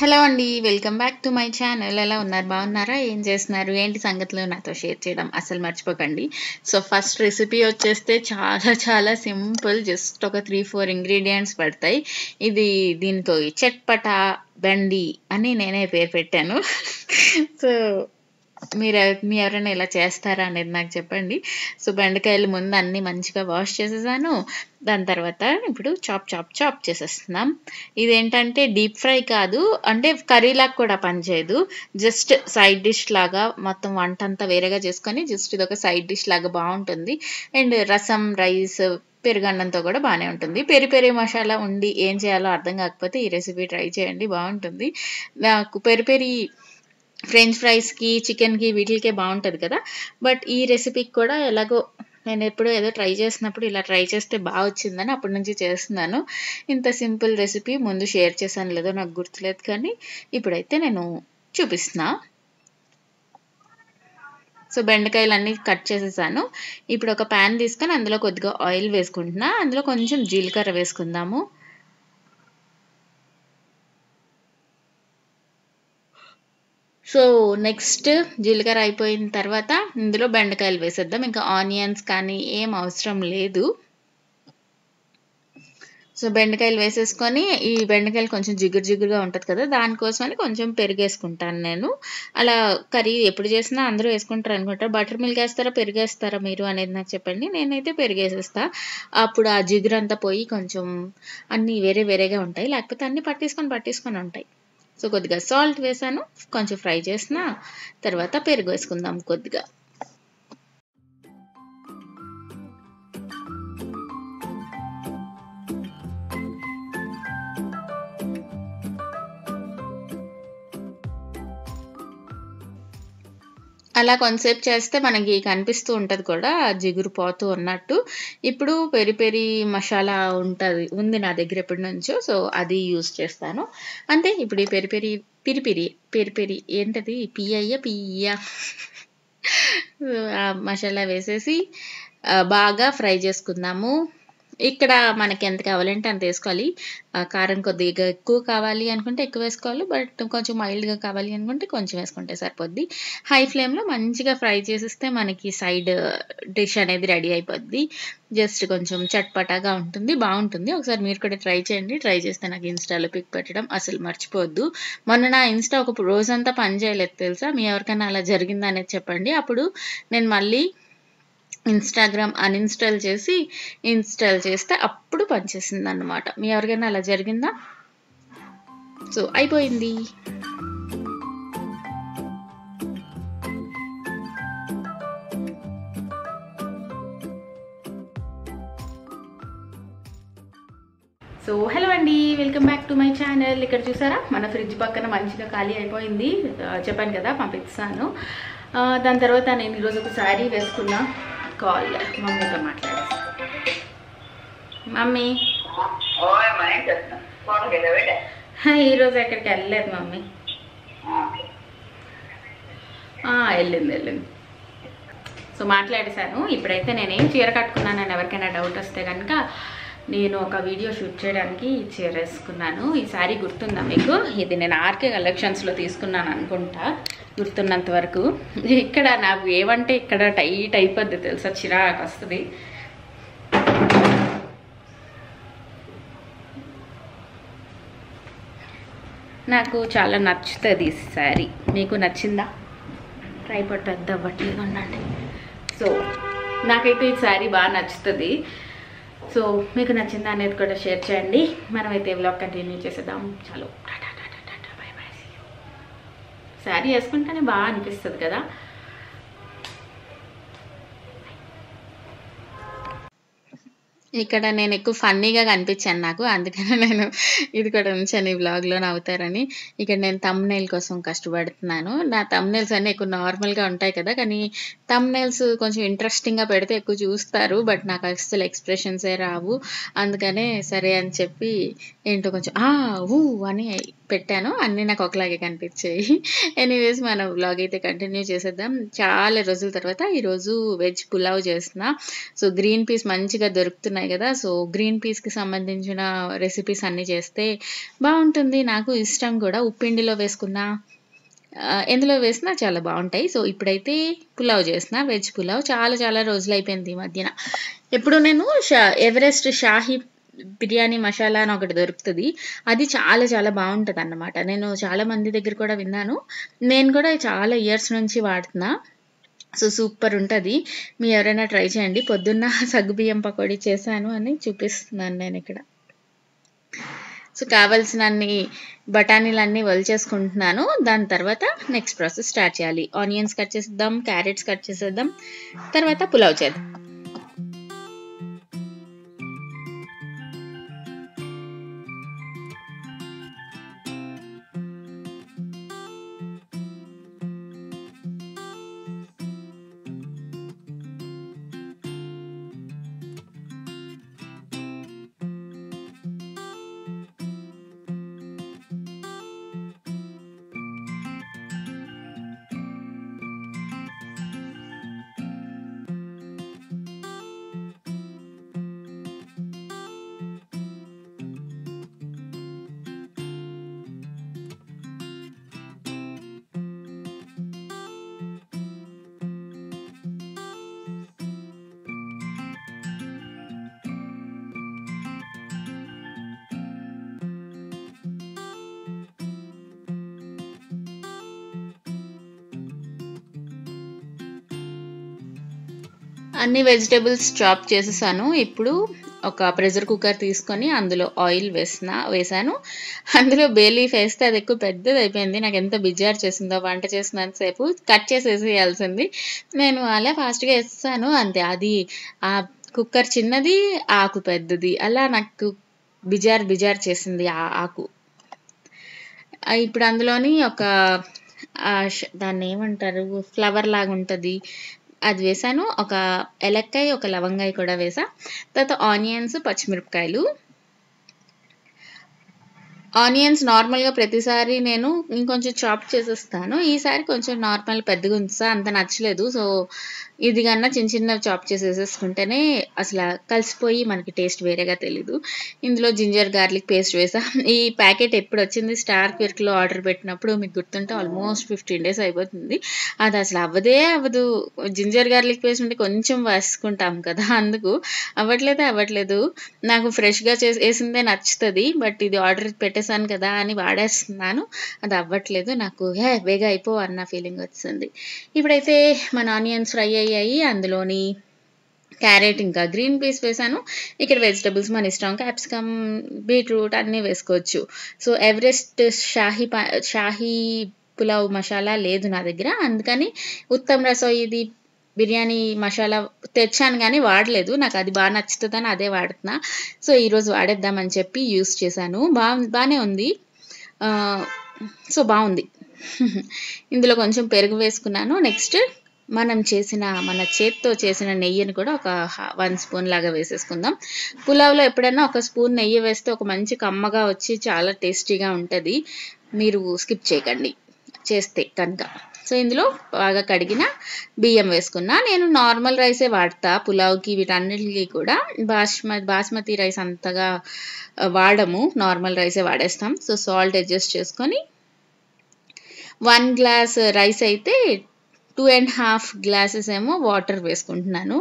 Hello అండి welcome back to my channel ఎలా ఉన్నారు బాగున్నారా ఏం చేస్తున్నారు ఏంటి సంగతులు నాతో షేర్ చేయడం అసలు మర్చిపోకండి సో ఫస్ట్ రెసిపీ వచ్చేస్తే చాలా చాలా సింపుల్ జస్ట్ ఒక త్రీ ఫోర్ ఇంగ్రీడియంట్స్ పడతాయి ఇది దీనితో చట్పటా బండి అని నేనే పేరు పెట్టాను సో మీరు ఎవ- మీ ఎవరైనా ఇలా చేస్తారా అనేది నాకు చెప్పండి సో బెండకాయలు ముందు అన్ని మంచిగా వాష్ చేసేసాను దాని తర్వాత ఇప్పుడు చాప్ చాప్ చాప్ చేసేస్తున్నాం ఇదేంటంటే డీప్ ఫ్రై కాదు అంటే కర్రీలాగా కూడా పనిచేయదు జస్ట్ సైడ్ డిష్ లాగా మొత్తం వంట అంతా వేరేగా చేసుకొని జస్ట్ ఇది ఒక సైడ్ డిష్ లాగా బాగుంటుంది అండ్ రసం రైస్ పెరుగన్నంతో కూడా బాగానే ఉంటుంది పెరి పెరి మసాలా ఉండి ఏం చేయాలో అర్థం కాకపోతే ఈ రెసిపీ ట్రై చేయండి బాగుంటుంది నాకు పెరి పెరి ఫ్రెంచ్ ఫ్రైస్కి చికెన్కి వీటికే బాగుంటుంది కదా బట్ ఈ రెసిపీకి కూడా ఎలాగో నేను ఎప్పుడో ఏదో ట్రై చేసినప్పుడు ఇలా ట్రై చేస్తే బాగా వచ్చిందని అప్పటి నుంచి చేస్తున్నాను ఇంత సింపుల్ రెసిపీ ముందు షేర్ చేశాను లేదో నాకు గుర్తులేదు కానీ ఇప్పుడైతే నేను చూపిస్తున్నా సో బెండకాయలు అన్నీ కట్ చేసేసాను ఇప్పుడు ఒక ప్యాన్ తీసుకొని అందులో కొద్దిగా ఆయిల్ వేసుకుంటున్నా అందులో కొంచెం జీలకర్ర వేసుకుందాము సో నెక్స్ట్ జీలకర్ర అయిపోయిన తర్వాత ఇందులో బెండకాయలు వేసేద్దాం ఇంకా ఆనియన్స్ కానీ ఏం అవసరం లేదు సో బెండకాయలు వేసేసుకొని ఈ బెండకాయలు కొంచెం జిగురు జిగురుగా ఉంటుంది కదా దానికోసమని కొంచెం పెరిగేసుకుంటాను నేను అలా కర్రీ ఎప్పుడు చేసినా అందరూ వేసుకుంటారు అనుకుంటారు బటర్ మిల్క్ వేస్తారా పెరిగేస్తారా మీరు అనేది నాకు చెప్పండి నేనైతే పెరిగేసేస్తా అప్పుడు ఆ జిగురు అంతా పోయి కొంచెం అన్నీ వేరే వేరేగా ఉంటాయి లేకపోతే అన్నీ పట్టేసుకొని పట్టేసుకొని ఉంటాయి సో కొద్దిగా సాల్ట్ వేసాను కొంచెం ఫ్రై చేసిన తర్వాత పెరుగు వేసుకుందాం కొద్దిగా అలా కొంతసేపు చేస్తే మనకి కనిపిస్తూ ఉంటుంది కూడా ఆ జిగురు పోతూ ఉన్నట్టు ఇప్పుడు పెరి పెరి మసాలా ఉంటుంది ఉంది నా దగ్గర ఎప్పటి నుంచో సో అది యూస్ చేస్తాను అంతే ఇప్పుడు ఈ peri peri piri piri peri peri ఏంటది పియ్య పియ్య ఆ మసాలా వేసేసి ఆ, బాగా ఫ్రై చేసుకుందాము ఇక్కడ మనకి ఎంత కావాలంటే అంత వేసుకోవాలి ఆ, కారం కొద్దిగా ఎక్కువ కావాలి అనుకుంటే ఎక్కువ వేసుకోవాలి బట్ కొంచెం మైల్డ్గా కావాలి అనుకుంటే కొంచెం వేసుకుంటే సరిపోద్ది హై ఫ్లేమ్లో మంచిగా ఫ్రై చేసేస్తే మనకి సైడ్ డిష్ అనేది రెడీ అయిపోద్ది జస్ట్ కొంచెం చట్పటాగా ఉంటుంది బాగుంటుంది ఒకసారి మీరు కూడా ట్రై చేయండి ట్రై చేస్తే నాకు ఇన్స్టాలో పిక్ పెట్టడం అసలు మర్చిపోవద్దు మొన్న నా ఇన్స్టా ఒక రోజంతా పని చేయలేదు తెలుసా మీ ఎవరికైనా అలా జరిగిందా అనేది చెప్పండి అప్పుడు నేను మళ్ళీ ఇన్స్టాగ్రామ్ అన్ఇన్స్టాల్ చేసి ఇన్స్టాల్ చేస్తే అప్పుడు పనిచేసింది అన్నమాట మీ ఎవరికైనా అలా జరిగిందా సో అయిపోయింది సో హలో అండి welcome back to my channel ఇక్కడ చూసారా మన ఫ్రిడ్జ్ పక్కన మంచిగా ఖాళీ అయిపోయింది ఆ, చెప్పాను కదా పంపిస్తాను ఆ, దాని తర్వాత నేను ఈరోజు ఒక శారీ వేసుకున్నా కాల్ మమ్మీతో మాట్లాడేస్తాను మమ్మీ ఓయమ్మా ఏం చేస్తున్నావు ఫోన్కి వెళ్ళావేట హా, ఈరోజు ఎక్కడికి వెళ్ళలేదు మమ్మీ ఆ, వెళ్ళింది వెళ్ళింది సో మాట్లాడేశాను ఇప్పుడైతే నేనేం చీర కట్టుకున్నానని ఎవరికైనా డౌట్ వస్తే కనుక నేను ఒక వీడియో షూట్ చేయడానికి ఈ చీర వేసుకున్నాను ఈ సారీ గుర్తుందా మీకు ఇది నేను ఆర్కే కలెక్షన్స్లో తీసుకున్నాను అనుకుంటా గుర్తున్నంత వరకు ఇక్కడ నాకు ఏమంటే ఇక్కడ టైట్ అయిపోద్ది తెలుసా చిరాకు వస్తుంది నాకు చాలా నచ్చుతుంది ఈ శారీ మీకు నచ్చిందా ట్రై పెద్ద అవ్వట్లేదు ఉండండి సో నాకైతే ఈ శారీ బాగా నచ్చుతుంది సో మీకు నచ్చిందా అనేది కూడా షేర్ చేయండి మనమైతే వ్లాగ్ కంటిన్యూ చేసేద్దాం చాలు టాటా టాటా టాటా బై బై శారీ వేసుకుంటేనే బాగా అనిపిస్తుంది కదా ఇక్కడ నేను ఎక్కువ ఫన్నీగా కనిపించాను నాకు అందుకని నేను ఇది కూడా ఉంచాను ఈ వ్లాగ్లో నవ్వుతారని ఇక్కడ నేను తమ్నైల్ కోసం కష్టపడుతున్నాను నా తమ్నైల్స్ అన్నీ ఎక్కువ నార్మల్గా ఉంటాయి కదా కానీ తమ్నైల్స్ కొంచెం ఇంట్రెస్టింగ్గా పెడితే ఎక్కువ చూస్తారు బట్ నాకు అసలు ఎక్స్ప్రెషన్సే రావు అందుకనే సరే అని చెప్పి ఏంటో కొంచెం ఆ ఊ అని పెట్టాను అన్నీ నాకు ఒకలాగే కనిపించాయి ఎనీవేస్ మన వ్లాగ్ అయితే కంటిన్యూ చేసేద్దాం చాలా రోజుల తర్వాత ఈరోజు వెజ్ పులావ్ చేస్తున్నా సో గ్రీన్ పీస్ మంచిగా దొరుకుతున్నాయి కదా సో గ్రీన్ పీస్కి సంబంధించిన రెసిపీస్ అన్నీ చేస్తే బాగుంటుంది నాకు ఇష్టం కూడా ఉప్పిండిలో వేసుకున్నా ఆ, ఎందులో వేసినా చాలా బాగుంటాయి సో ఇప్పుడైతే పులావ్ చేసిన వెజ్ పులావ్ చాలా చాలా రోజులు అయిపోయింది ఈ మధ్యన ఎప్పుడు నేను షా ఎవరెస్ట్ షాహీ బిర్యానీ మసాలా అని ఒకటి దొరుకుతుంది అది చాలా చాలా బాగుంటుంది అన్నమాట నేను చాలా మంది దగ్గర కూడా విన్నాను నేను కూడా చాలా ఇయర్స్ నుంచి వాడుతున్నా సో సూపర్ ఉంటుంది మీ ఎవరైనా ట్రై చేయండి పొద్దున్న సగ్గుబియ్యం పకోడీ చేశాను అని చూపిస్తున్నాను నేను ఇక్కడ సో కావాల్సినన్ని బఠానీలన్నీ వలిచేసుకుంటున్నాను దాని తర్వాత నెక్స్ట్ ప్రాసెస్ స్టార్ట్ చేయాలి ఆనియన్స్ కట్ చేసేద్దాం క్యారెట్స్ కట్ చేసేద్దాం తర్వాత పులావ్ చేద్దాం అన్ని వెజిటేబుల్స్ చాప్ చేసేసాను ఇప్పుడు ఒక ప్రెషర్ కుక్కర్ తీసుకొని అందులో ఆయిల్ వేసిన వేసాను అందులో బేలీఫ్ వేస్తే అది ఎక్కువ పెద్దది అయిపోయింది నాకు ఎంత బిజార్ చేసిందో వంట చేసినంతసేపు కట్ చేసేసేయాల్సింది నేను అలా ఫాస్ట్గా వేస్తాను అంతే అది ఆ కుక్కర్ చిన్నది ఆకు పెద్దది అలా నాకు బిజార్ బిజార్ చేసింది ఆ ఆకు ఆ, ఇప్పుడు అందులోని ఒక ఆ, ష- దాన్ని ఏమంటారు ఫ్లవర్ లాగా ఉంటుంది అది వేసాను ఒక ఎలక్కాయ ఒక లవంగాయ కూడా వేసా తర్వాత ఆనియన్స్ పచ్చిమిరపకాయలు ఆనియన్స్ నార్మల్గా ప్రతిసారి నేను ఇంకొంచెం చాప్ చేసేస్తాను ఈసారి కొంచెం నార్మల్ పెద్దగా ఉంచుతా అంత నచ్చలేదు సో ఇది కన్నా చిన్న చిన్న చాప్ చేసేసుకుంటేనే అసలు కలిసిపోయి మనకి టేస్ట్ వేరేగా తెలీదు ఇందులో జింజర్ గార్లిక్ పేస్ట్ వేసా ఈ ప్యాకెట్ ఎప్పుడు వచ్చింది స్టార్ క్విర్క్లో ఆర్డర్ పెట్టినప్పుడు మీకు గుర్తుంటే ఆల్మోస్ట్ ఫిఫ్టీన్ డేస్ అయిపోతుంది అది అసలు అవ్వదే అవ్వదు జింజర్ గార్లిక్ పేస్ట్ ఉంటే కొంచెం వేసుకుంటాం కదా అందుకు అవ్వట్లేదే అవ్వట్లేదు నాకు ఫ్రెష్గా చేసి వేసిందే నచ్చుతుంది బట్ ఇది ఆర్డర్ పెట్టేశాను కదా అని వాడేస్తున్నాను అది అవ్వట్లేదు నాకు హే బేగా అయిపో అన్న ఫీలింగ్ వచ్చింది ఇప్పుడైతే మన ఆనియన్స్ ఫ్రై అయ్యాయి అందులోని క్యారెట్ ఇంకా గ్రీన్ పీస్ వేసాను ఇక్కడ వెజిటబుల్స్ మన ఇష్టం క్యాప్సికమ్ బీట్రూట్ అన్నీ వేసుకోవచ్చు సో ఎవరెస్ట్ షాహీ పా షాహీ పులావ్ మసాలా లేదు నా దగ్గర అందుకని ఉత్తమ్ రసోయిది బిర్యానీ మసాలా తెచ్చాను కానీ వాడలేదు నాకు అది బాగా నచ్చుతుందని అదే వాడుతున్నా సో ఈరోజు వాడేద్దామని చెప్పి యూస్ చేశాను బా బాగానే ఉంది ఆ, సో బాగుంది ఇందులో కొంచెం పెరుగు వేసుకున్నాను నెక్స్ట్ మనం చేసిన మన చేత్తో చేసిన నెయ్యిని కూడా ఒక వన్ స్పూన్ లాగా వేసేసుకుందాం పులావ్లో ఎప్పుడైనా ఒక స్పూన్ నెయ్యి వేస్తే ఒక మంచి కమ్మగా వచ్చి చాలా టేస్టీగా ఉంటుంది మీరు స్కిప్ చేయకండి చేస్తే కనుక సో ఇందులో బాగా కడిగిన బియ్యం వేసుకున్నా నేను నార్మల్ రైసే వాడతా పులావ్కి వీటన్నిటికి కూడా బాస్మతి బాస్మతి రైస్ అంతగా ఆ, వాడము నార్మల్ రైసే వాడేస్తాం సో సాల్ట్ అడ్జస్ట్ చేసుకొని వన్ గ్లాస్ రైస్ అయితే టూ అండ్ హాఫ్ గ్లాసెస్ ఏమో వాటర్ వేసుకుంటున్నాను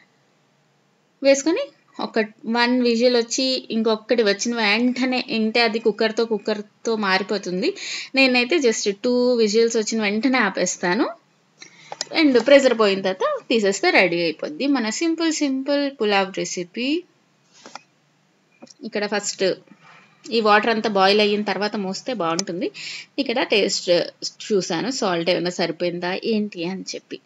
వేసుకొని ఒక వన్ విజిల్ వచ్చి ఇంకొకటి వచ్చిన వెంటనే ఇంటే అది కుక్కర్తో కుక్కర్తో మారిపోతుంది నేనైతే జస్ట్ టూ విజిల్స్ వచ్చిన వెంటనే ఆపేస్తాను అండ్ ప్రెషర్ పోయిన తర్వాత తీసేస్తే రెడీ అయిపోద్ది మన సింపుల్ సింపుల్ పులావ్ రెసిపీ ఇక్కడ ఫస్ట్ ఈ వాటర్ అంతా బాయిల్ అయిన తర్వాత మోస్తే బాగుంటుంది ఇక్కడ టేస్ట్ చూసాను సాల్ట్ ఏమైనా సరిపోయిందా ఏంటి అని చెప్పి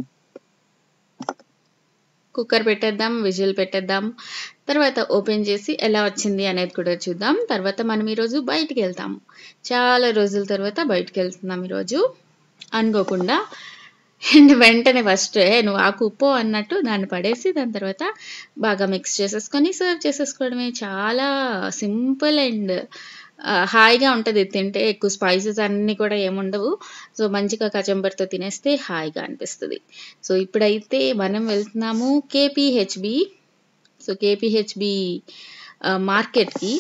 కుక్కర్ పెట్టేద్దాం విజిల్ పెట్టేద్దాం తర్వాత ఓపెన్ చేసి ఎలా వచ్చింది అనేది కూడా చూద్దాం తర్వాత మనం ఈరోజు బయటికి వెళ్తాము చాలా రోజుల తర్వాత బయటికి వెళ్తున్నాం ఈరోజు అనుకోకుండా అండ్ వెంటనే ఫస్ట్ ఏ నువ్వు ఆకు ఉప్పు అన్నట్టు దాన్ని పడేసి దాని తర్వాత బాగా మిక్స్ చేసేసుకొని సర్వ్ చేసేసుకోవడమే చాలా సింపుల్ అండ్ ఆహ్, హాయిగా ఉంటది తింటే ఎక్కువ స్పైసెస్ అన్నీ కూడా ఏముండవు. సో, మంచిగా కచంబర్‌తో తినేస్తే హాయిగా అనిపిస్తది. సో, ఇప్పుడైతే మనం వెళ్తున్నాము కేపీహెచ్‌బీ. సో, కేపీహెచ్‌బీ ఆహ్, మార్కెట్‌కి.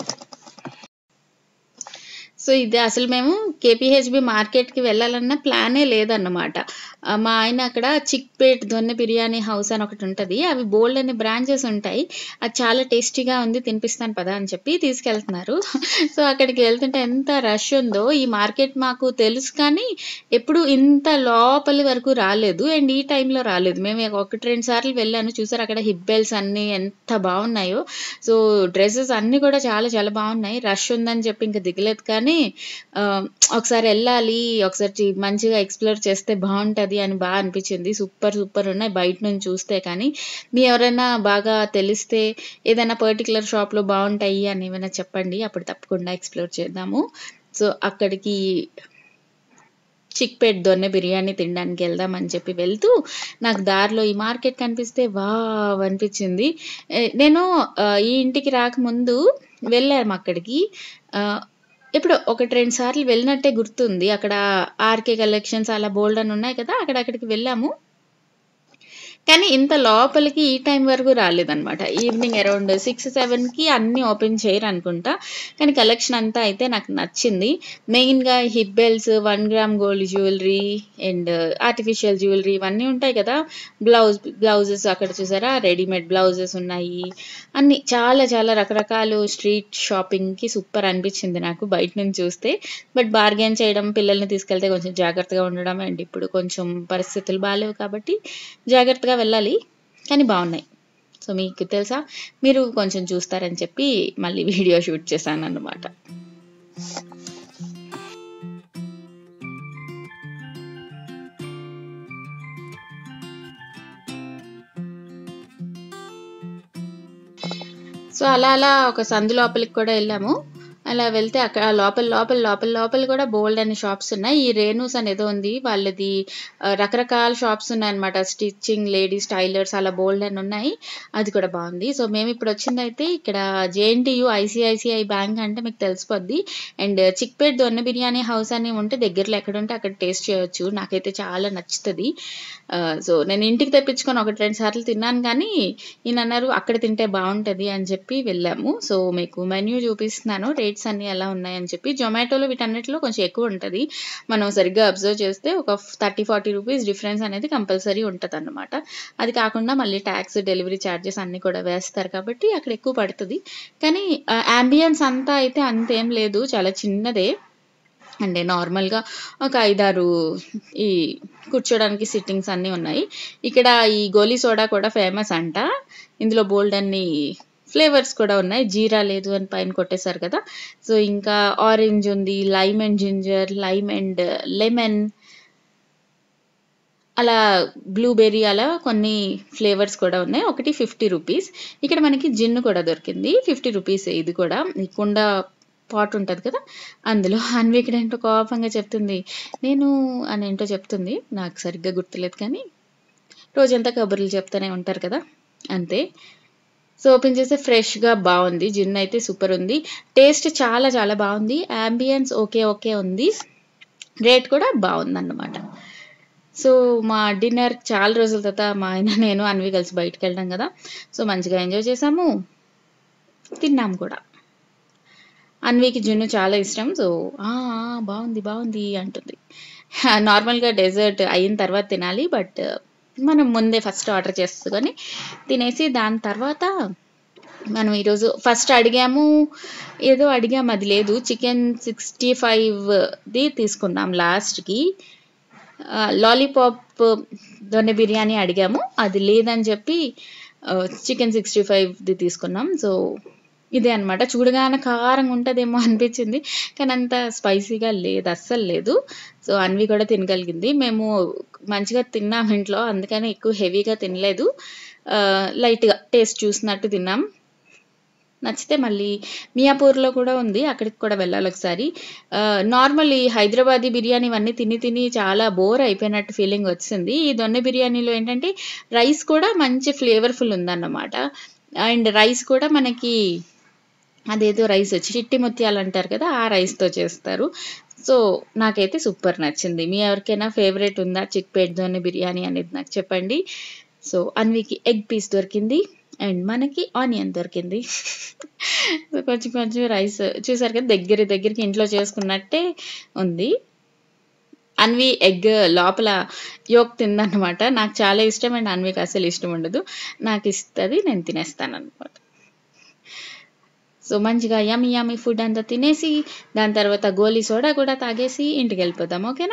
సో, ఇది అసలు మేము కేపీహెచ్‌బీ మార్కెట్‌కి వెళ్ళాలన్న ప్లానే లేదన్నమాట. ఆహ్, మా ఆయన అక్కడ చిక్‌పేట్ దొన్నె బిర్యానీ హౌస్ అని ఒకటుంటది. అవి బోలెడన్ని బ్రాంచెస్ ఉంటాయి. అది చాలా టేస్టీగా ఉంది తినిపిస్తాను పదా అని చెప్పి తీసుకెళ్తున్నారు. సో, అక్కడికి వెళ్తుంటే ఎంత రష్ ఉందో ఈ మార్కెట్ మాకు తెలుసు కానీ ఎప్పుడు ఇంత లోపలి వరకు రాలేదు. అండ్ ఈ టైంలో రాలేదు. మేము ఒకటి, 2 సార్లు వెళ్ళాను. చూసారా అక్కడ హిప్ బెల్ట్స్ అన్నీ ఎంత బావున్నాయో. సో, డ్రెసెస్ అన్నీ కూడా చాలా చాలా బావున్నాయి. రష్ ఉందని చెప్పి ఇంక దిగలేదు కానీ ఆహ్, ఒకసారి ఎళ్ళాలి. ఒకసారి చి మంచిగా ఎక్స్‌ప్లోర్ చేస్తే బావుంటది అని బా అనిపించింది. సూపర్ సూపర్ ఉన్నాయి బయట నుంచి చూస్తే కానీ. మీ ఎవరైనా బాగా తెలిస్తే ఏదైనా పర్టిక్యులర్ షాప్‌లో బావుంటాయి అని ఏమైనా చెప్పండి. అప్పుడు తప్పకుండా ఎక్స్‌ప్లోర్ చేద్దాము. సో, అక్కడికి చిక్‌పేట్ దొన్నె బిర్యానీ తినడానికి వెళ్దాం అని చెప్పి వెళ్తూ నాకు దారిలో ఈ మార్కెట్ కనిపిస్తే వావ్! అనిపించింది. ఎ నేను ఆహ్, ఈ ఇంటికి రాకముందు వెళ్ళాము అక్కడికి. ఆహ్, ఎప్పుడో ఒకటి, 2 సార్లు వెళ్ళినట్టే గుర్తుంది. అక్కడ ఆర్‌కే కలెక్షన్స్ అలా బోలెడన్ని ఉన్నాయి కదా! అక్కడ అక్కడికి వెళ్ళాము. కానీ ఇంత లోపలికి ఈ టైం వరకు రాలేదన్నమాట. ఈవినింగ్ అరౌండ్ 6, 7కి అన్నీ ఓపెన్ చేయరనుకుంటా. కానీ కలెక్షన్ అంతా అయితే నాకు నచ్చింది. మెయిన్‌గా hip belts, 1 gram gold jewellery and artificial jewellery ఇవన్నీ ఉంటాయి కదా! బ్లౌజ్ బ్లౌజెస్ అక్కడ చూసారా రెడీమేడ్ బ్లౌజెస్ ఉన్నాయి. అన్నీ చాలా చాలా రకరకాలు స్ట్రీట్ షాపింగ్‌కి సూపర్ అనిపించింది నాకు బయట నుంచి చూస్తే. బట్ బార్గెయిన్ చేయడం, పిల్లల్ని తీసుకెళ్తే కొంచెం జాగ్రత్తగా ఉండడం అండ్ ఇప్పుడు కొంచెం పరిస్థితులు బాలేవు కాబట్టి జాగ్రత్తగా వెళ్ళాలి. కానీ బావున్నాయి. సో, మీకు తెలుసా? మీరు కొంచెం చూస్తారని చెప్పి మళ్ళీ వీడియో షూట్ చేశానన్నమాట. సో, అలా అలా ఒక సందు లోపలికి కూడా ఎళ్ళాము. అలా వెళ్తే అక్కడ లోపల లోపల లోపల లోపల కూడా బోలెడన్ని షాప్స్ ఉన్నాయి. ఈ రేణుస్ అనేదో ఉంది. వాళ్ళది ఆహ్, రకరకాల షాప్స్ ఉన్నాయన్నమాట. స్టిచ్చింగ్, లేడీస్ టైలర్స్ అలా బోలెడన్ని ఉన్నాయి. అది కూడా బావుంది. సో, మేమిప్పుడు వచ్చిందయితే ఇక్కడ జేఎన్‌టీయూ ఐసీఐసీఐ బ్యాంక్ అంటే మీకు తెలిసిపోద్ది. అండ్ చిక్‌పేట్ దొన్నె బిర్యానీ హౌస్ అని ఉంటే దగ్గరలో ఎక్కడుంటే అక్కడ టేస్ట్ చేయొచ్చు. నాకైతే చాలా నచ్చుతది. ఆహ్, సో, నేను ఇంటికి తెప్పించుకొని ఒకటి, 2 సార్లు తిన్నాను కానీ ఈయనన్నారు అక్కడ తింటే బావుంటది అని చెప్పి వెళ్ళాము. సో, మీకు మెన్యూ చూపిస్తున్నాను. రేట్స్ అన్నీ ఎలా ఉన్నాయని చెప్పి. జొమాటోలో వీటన్నిటిలో కొంచెం ఎక్కువ ఉంటది. మనం సరిగ్గా అబ్జర్వ్ చేస్తే ఒక 30, 40 రూపీస్ డిఫరెన్స్ అనేది కంపల్సరీ ఉంటదన్నమాట. అది కాకుండా మళ్ళీ టాక్స్, డెలివరీ చార్జెస్ అన్నీ కూడా వేస్తారు కాబట్టి అక్కడ ఎక్కువ పడతది. కానీ ఆహ్, యాంబియన్స్ అంతా అయితే అంతేం లేదు. చాలా చిన్నదే. అంటే నార్మల్‌గా ఒక 5, 6 ఈ కూర్చోడానికి సిట్టింగ్స్ అన్నీ ఉన్నాయి. ఇక్కడ ఈ గోలీ సోడా కూడా ఫేమస్ అంట. ఇందులో బోలెడన్ని ఫ్లేవర్స్ కూడా ఉన్నాయి. జీరా లేదు అని పైన కొట్టేసారు కదా! సో, ఇంకా ఆరెంజ్ ఉంది. Lime and ginger, lime and lemon అలా బ్లూబెర్రీ అలా కొన్ని ఫ్లేవర్స్ కూడా ఉన్నాయి. ఒకటి 50 రూపీస్. ఇక్కడ మనకి జిన్ కూడా దొరికింది. 50 రూపీసే ఇది కూడా. ఈ కుండ పాట్ ఉంటది కదా! అందులో అన్వి ఇక్కడేంటో కోపంగా చెప్తుంది. నేను అనేంటో చెప్తుంది. నాకు సరిగ్గా గుర్తులేదు కానీ రోజంతా కబుర్లు చెప్తూనే ఉంటారు కదా! అంతే. సో, ఓపెన్ చేస్తే ఫ్రెష్‌గా బావుంది. జిన్ అయితే సూపర్ ఉంది. టేస్ట్ చాలా చాలా బావుంది. యాంబియన్స్ ఓకే ఓకే ఉంది. రేట్ కూడా బావుందన్నమాట. సో, మా డిన్నర్ చాలా రోజుల తర్వాత మా ఆయన, నేను, అన్వి కలిసి బయటికెళ్ళాం కదా! సో, మంచిగా ఎంజాయ్ చేసాము. తిన్నాము కూడా. అన్వికి జున్ను చాలా ఇష్టం. సో, "ఆ! ఆ! బావుంది బావుంది" అంటుంది. నార్మల్‌గా డెజర్ట్ అయిన తర్వాత తినాలి. బట్ మనం ముందే ఫస్ట్ ఆర్డర్ చేసుకొని తినేసి దాని తర్వాత మనం ఈరోజు ఫస్ట్ అడిగాము. ఏదో అడిగాము అది లేదు. చికెన్ 65ది తీసుకున్నాం లాస్ట్‌కి. ఆహ్, లాలీపాప్ దొన్నె బిర్యానీ అడిగాము. అది లేదని చెప్పి ఆహ్, చికెన్ 65ది తీసుకున్నాం. సో, ఇదే అన్నమాట. చూడగానే కారంగా ఉంటదేమో అనిపించింది. కానీ అంత స్పైసీగా లేదు. అస్సలు లేదు. సో, అన్వి కూడా తినగలిగింది. మేము మంచిగా తిన్నాం ఇంట్లో. అందుకని ఎక్కువ హెవీగా తినలేదు. ఆహ్, లైట్‌గా టేస్ట్ చూసినట్టు తిన్నాం. నచ్చితే మళ్ళీ మియాపూర్‌లో కూడా ఉంది. అక్కడికి కూడా వెళ్ళాలి ఒకసారి. ఆహ్, నార్మల్ ఈ హైదరాబాదీ బిర్యానీ ఇవన్నీ తిని తిని చాలా బోర్ అయిపోయినట్టు ఫీలింగ్ వచ్చింది. ఈ దొన్నె బిర్యానీలో ఏంటంటే రైస్ కూడా మంచి ఫ్లేవర్‌ఫుల్ ఉందన్నమాట. అండ్ రైస్ కూడా మనకి అదేదో రైస్ చిట్టి ముత్యాలు అంటారు కదా ఆ రైస్తో చేస్తారు సో నాకైతే సూపర్ నచ్చింది మీ ఎవరికైనా ఫేవరెట్ ఉందా చిక్పేట్తోని బిర్యానీ అనేది నాకు చెప్పండి సో అన్వికి ఎగ్ పీస్ దొరికింది అండ్ మనకి ఆనియన్ దొరికింది సో కొంచెం కొంచెం రైస్ చూసారు కదా దగ్గర దగ్గరికి ఇంట్లో చేసుకున్నట్టే ఉంది అన్వి ఎగ్ లోపల యోక్ తిందనమాట నాకు చాలా ఇష్టం అండ్ అన్వికి అసలు ఇష్టం ఉండదు నాకు ఇస్తుంది నేను తినేస్తాను అనమాట సో మంచిగా యమి యమి ఫుడ్ అంతా తినేసి దాని తర్వాత గోలీ సోడా కూడా తాగేసి ఇంటికి వెళ్ళిపోదాం ఓకేనా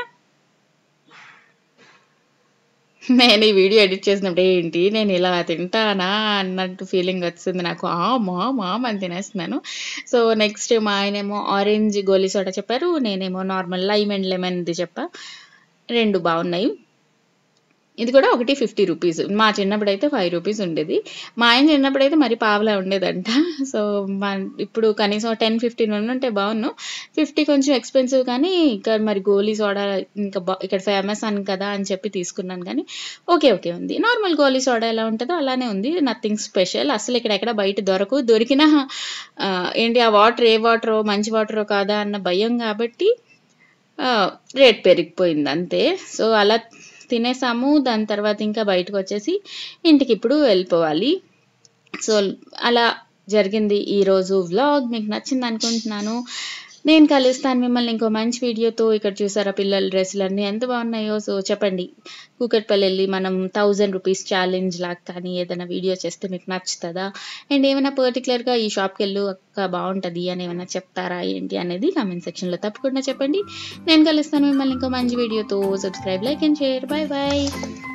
నేను ఈ వీడియో ఎడిట్ చేసినప్పుడు ఏంటి నేను ఇలా తింటానా అన్నట్టు ఫీలింగ్ వచ్చింది నాకు ఆ మా మామ్ అని తినేస్తున్నాను సో నెక్స్ట్ మా ఆయనేమో ఆరెంజ్ గోలీ సోడా చెప్పారు నేనేమో నార్మల్ లైమ్ అండ్ లెమన్ది చెప్పా రెండు బాగున్నాయి ఇది కూడా ఒకటి ఫిఫ్టీ రూపీస్ మా చిన్నప్పుడు అయితే ఫైవ్ రూపీస్ ఉండేది మా ఆయన చిన్నప్పుడు అయితే మరి పావలా ఉండేదంట సో మా ఇప్పుడు కనీసం టెన్ ఫిఫ్టీన్ ఉంటే బాగున్నాను ఫిఫ్టీ కొంచెం ఎక్స్పెన్సివ్ కానీ ఇక్కడ మరి గోలీ సోడా ఇంకా బా ఇక్కడ ఫేమస్ అని కదా అని చెప్పి తీసుకున్నాను కానీ ఓకే ఓకే ఉంది నార్మల్ గోలీ సోడా ఎలా ఉంటుందో అలానే ఉంది నథింగ్ స్పెషల్ అసలు ఇక్కడ ఎక్కడ బయట దొరకు దొరికిన ఆ, ఏంటి ఆ వాటర్ ఏ వాటరో మంచి వాటరో కాదా అన్న భయం కాబట్టి ఆ, రేట్ పెరిగిపోయింది అంతే సో అలా తినేసాము దాని తర్వాత ఇంకా బయటకు వచ్చేసి ఇంటికి ఇప్పుడు వెళ్ళిపోవాలి సో అలా జరిగింది ఈరోజు వ్లాగ్ మీకు నచ్చింది అనుకుంటున్నాను నేను కలుస్తాను మిమ్మల్ని ఇంకో మంచి వీడియోతో ఇక్కడ చూసారా పిల్లల డ్రెస్సులు అన్నీ ఎంత బాగున్నాయో సో చెప్పండి కూకట్పల్లి వెళ్ళి మనం థౌజండ్ రూపీస్ ఛాలెంజ్ లాగా కానీ ఏదైనా వీడియో చేస్తే మీకు నచ్చుతుందా అండ్ ఏమైనా పర్టికులర్గా ఈ షాప్కి వెళ్ళు అక్క బాగుంటుంది అని ఏమైనా చెప్తారా ఏంటి అనేది కామెంట్ సెక్షన్లో తప్పకుండా చెప్పండి నేను కలుస్తాను మిమ్మల్ని ఇంకో మంచి వీడియోతో subscribe like and share bye bye